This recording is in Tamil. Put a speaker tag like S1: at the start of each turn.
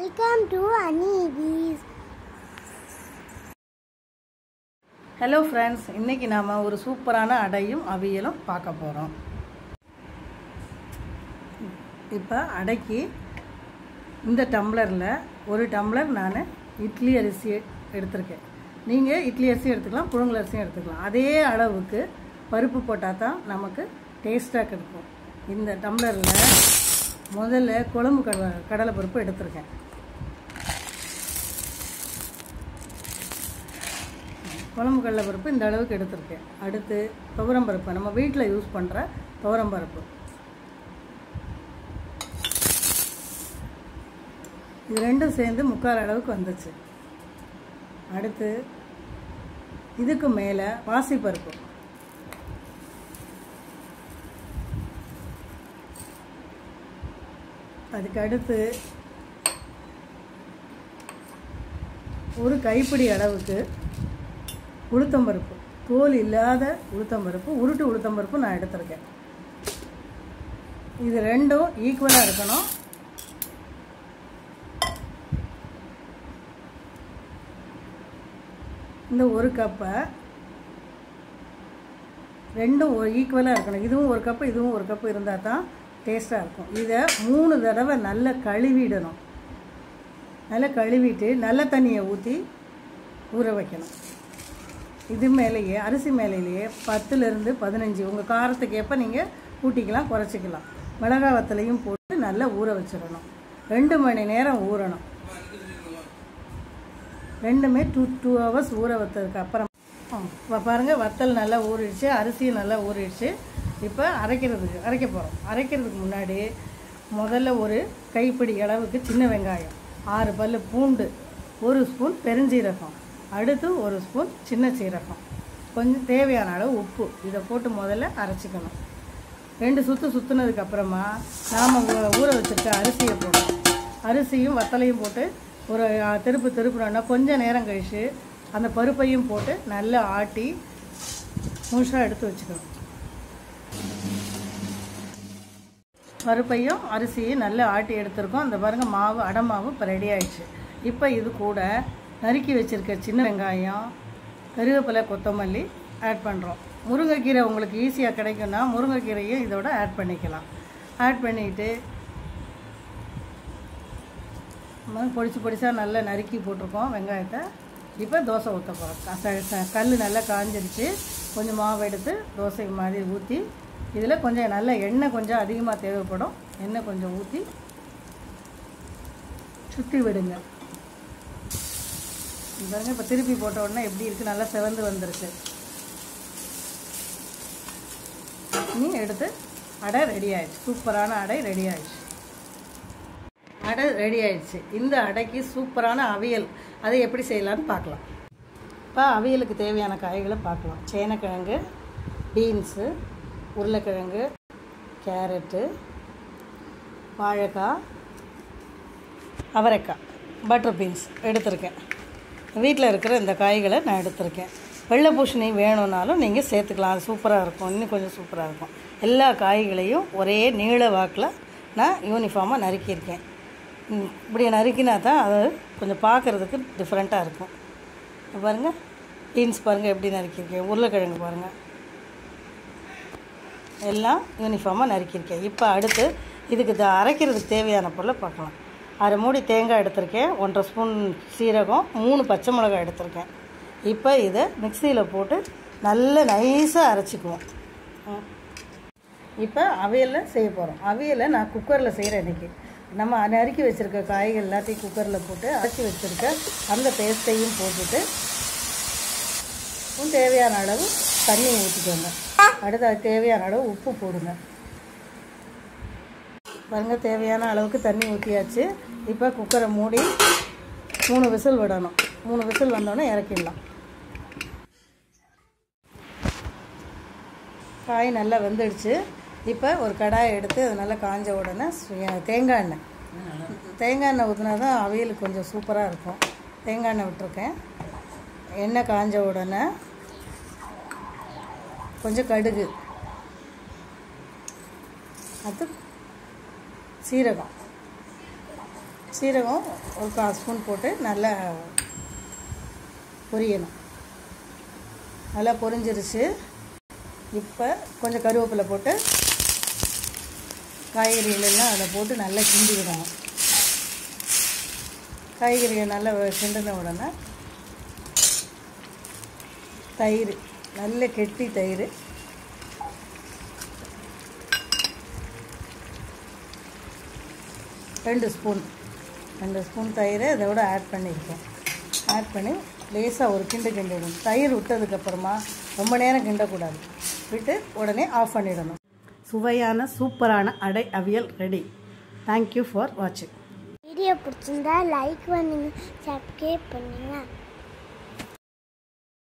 S1: Welcome to Honeybees.
S2: Hello friends இன்றைக்கி நாம் ஒரு சூப்பரான அடையும் அவியலும் பார்க்க போகிறோம் இப்போ அடைக்கு இந்த டம்ளரில் ஒரு டம்ளர் நான் இட்லி அரிசி எடுத்திருக்கேன் நீங்கள் இட்லி அரிசி எடுத்துக்கலாம் புழுங்கல் அரிசியும் எடுத்துக்கலாம் அதே அளவுக்கு பருப்பு போட்டால் தான் நமக்கு டேஸ்ட்டாக கிடைக்கும் இந்த டம்ளரில் முதல்ல குழம்பு கடலை கடலை பருப்பு எடுத்திருக்கேன் குழம்பு கடலை பருப்பு இந்த அளவுக்கு எடுத்திருக்கேன் அடுத்து துவரம் பருப்பு நம்ம வீட்டில் யூஸ் பண்ணுற துவரம் பருப்பு இது ரெண்டும் சேர்ந்து முக்கால் அளவுக்கு வந்துச்சு அடுத்து இதுக்கு மேலே பாசிப்பருப்பு அதுக்கு அடுத்து ஒரு கைப்பிடி அளவுக்கு உளுத்தம்பருப்பு தோல் இல்லாத உளுத்தம்பருப்பு உருட்டு உளுத்தம்பருப்பு நான் எடுத்திருக்கேன் இது ரெண்டும் ஈக்குவலாக இருக்கணும் இந்த ஒரு கப்பை ரெண்டும் ஈக்குவலாக இருக்கணும் இதுவும் ஒரு கப்பு இதுவும் ஒரு கப்பு இருந்தால் தான் டேஸ்ட்டாக இருக்கும் இதை மூணு தடவை நல்லா கழுவிடணும் நல்லா கழுவிட்டு நல்ல தண்ணியை ஊற்றி ஊற வைக்கணும் இது மேலேயே அரிசி மேலேயே பத்துலேருந்து பதினஞ்சு உங்கள் காரத்துக்கு ஏற்ப நீங்கள் கூட்டிக்கலாம் குறைச்சிக்கலாம் மிளகா வத்தலையும் போட்டு நல்லா ஊற வச்சிடணும் ரெண்டு மணி நேரம் ஊறணும் ரெண்டுமே டூ டூ ஹவர்ஸ் ஊற வத்ததுக்கு அப்புறம் இப்போ பாருங்கள் வத்தல் நல்லா ஊறிடுச்சு அரிசியும் நல்லா ஊறிடுச்சு இப்போ அரைக்கிறதுக்கு அரைக்க போகிறோம் அரைக்கிறதுக்கு முன்னாடி முதல்ல ஒரு கைப்பிடி அளவுக்கு சின்ன வெங்காயம் ஆறு பல் பூண்டு ஒரு ஸ்பூன் பெருஞ்சீரகம் அடுத்து ஒரு ஸ்பூன் சின்ன சீரகம் கொஞ்சம் தேவையான அளவு உப்பு இதை போட்டு முதல்ல அரைச்சிக்கணும் ரெண்டு சுற்று சுற்றுனதுக்கு அப்புறமா நாம் ஊற வச்சுருக்க அரிசியை போடணும் அரிசியும் வத்தலையும் போட்டு ஒரு ஆ, திருப்பு திருப்புனோன்னா கொஞ்சம் நேரம் கழித்து அந்த பருப்பையும் போட்டு நல்லா ஆட்டி முழுசாக எடுத்து வச்சுக்கணும் பருப்பையும் அரிசியும் நல்லா ஆட்டி எடுத்திருக்கோம் அந்த பாருங்கள் மாவு அடை மாவு இப்போ ரெடி ஆயிடுச்சு இப்போ இது கூட நறுக்கி வச்சுருக்க சின்ன வெங்காயம் கருவேப்பிலை கொத்தமல்லி ஆட் பண்ணுறோம் முருங்கைக்கீரை உங்களுக்கு ஈஸியாக கிடைக்கும்னா முருங்கைக்கீரையும் இதோட ஆட் பண்ணிக்கலாம் ஆட் பண்ணிவிட்டு பொடிச்சு பொடிசாக நல்லா நறுக்கி போட்டிருக்கோம் வெங்காயத்தை இப்போ தோசை ஊற்ற போகிறோம் கல் நல்லா காஞ்சிருச்சு கொஞ்சம் மாவு எடுத்து தோசை மாதிரி ஊற்றி இதில் கொஞ்சம் நல்ல எண்ணெய் கொஞ்சம் அதிகமாக தேவைப்படும் எண்ணெய் கொஞ்சம் ஊற்றி சுற்றி விடுங்க இது பாருங்க இப்போ திருப்பி போட்ட உடனே எப்படி இருக்குது நல்லா செவந்து வந்துருச்சு நீ எடுத்து அடை ரெடி ஆயிடுச்சு சூப்பரான அடை ரெடி ஆயிடுச்சு அடை ரெடி ஆயிடுச்சு இந்த அடைக்கு சூப்பரான அவியல் அதை எப்படி செய்யலான்னு பார்க்கலாம் இப்போ அவியலுக்கு தேவையான காய்களை பார்க்கலாம் சேனக்கிழங்கு பீன்ஸு உருளைக்கிழங்கு கேரட்டு வாழைக்காய் அவரைக்காய் பட்டர் பீன்ஸ் எடுத்திருக்கேன் வீட்டில் இருக்கிற இந்த காய்களை நான் எடுத்திருக்கேன் வெள்ளை பூசணி வேணும்னாலும் நீங்கள் சேர்த்துக்கலாம் அது சூப்பராக இருக்கும் இன்னும் கொஞ்சம் சூப்பராக இருக்கும் எல்லா காய்களையும் ஒரே நீள வாக்கில் நான் யூனிஃபார்மாக நறுக்கியிருக்கேன் ம், இப்படி நறுக்கினா தான் அது கொஞ்சம் பார்க்குறதுக்கு டிஃப்ரெண்ட்டாக இருக்கும் இப்ப பாருங்க பீன்ஸ் பாருங்கள் எப்படி நறுக்கியிருக்கேன் உருளைக்கிழங்கு பாருங்கள் எல்லாம் யூனிஃபார்மாக நறுக்கியிருக்கேன் இப்போ அடுத்து இதுக்கு இதை அரைக்கிறதுக்கு தேவையான பொருளை பார்க்கலாம் அரை மூடி தேங்காய் எடுத்திருக்கேன் ஒன்றரை ஸ்பூன் சீரகம் மூணு பச்சை மிளகாய் எடுத்திருக்கேன் இப்போ இதை மிக்சியில் போட்டு நல்ல நைஸாக அரைச்சிக்குவோம் ம். இப்போ அவியலில் செய்ய போகிறோம் அவியலை நான் குக்கரில் செய்கிறேன் இன்றைக்கி நம்ம நறுக்கி வச்சுருக்க காய்கள் எல்லாத்தையும் குக்கரில் போட்டு அரைச்சி வச்சுருக்க அந்த பேஸ்ட்டையும் போட்டுட்டு உம் தேவையான அளவு தண்ணி ஊற்றிக்கோங்க அடுத்து அது தேவையான அளவு உப்பு போடுங்க பாருங்க தேவையான அளவுக்கு தண்ணி ஊற்றியாச்சு இப்போ குக்கரை மூடி மூணு விசில் விடணும் மூணு விசில் வந்தோடனே இறக்கிடலாம் காய் நல்லா வெந்துடுச்சு இப்போ ஒரு கடாயை எடுத்து அது நல்லா காஞ்ச உடனே சு- தேங்காய் எண்ணெய் தேங்காய் எண்ணெய் ஊற்றினா தான் அவியலுக்கு கொஞ்சம் சூப்பராக இருக்கும் தேங்காய் எண்ணெய் விட்டுருக்கேன் எண்ணெய் காஞ்ச உடனே கொஞ்சம் கடுகு அது சீரகம் சீரகம் ஒரு கால் ஸ்பூன் போட்டு நல்லா பொரியணும் நல்லா பொரிஞ்சிருச்சு இப்போ கொஞ்சம் கருவேப்பிலை போட்டு காய்கறிகளெல்லாம் அதில் போட்டு நல்லா கிண்டி விடணும் காய்கறிகள் நல்லா கிண்டின உடனே தயிர் நல்ல கெட்டி தயிர் ரெண்டு ஸ்பூன் ரெண்டு ஸ்பூன் தயிரை இதோட ஆட் பண்ணியிருக்கோம் ஆட் பண்ணி லேசாக ஒரு கிண்டு கிண்டிடணும் தயிர் விட்டதுக்கப்புறமா ரொம்ப நேரம் கிண்டக்கூடாது விட்டு உடனே ஆஃப் பண்ணிடணும் சுவையான சூப்பரான அடை அவியல் ரெடி தேங்க்யூ ஃபார் வாட்சிங்
S1: வீடியோ பிடிச்சிருந்தா லைக் பண்ணுங்க சப்ஸ்கிரைப் பண்ணுங்க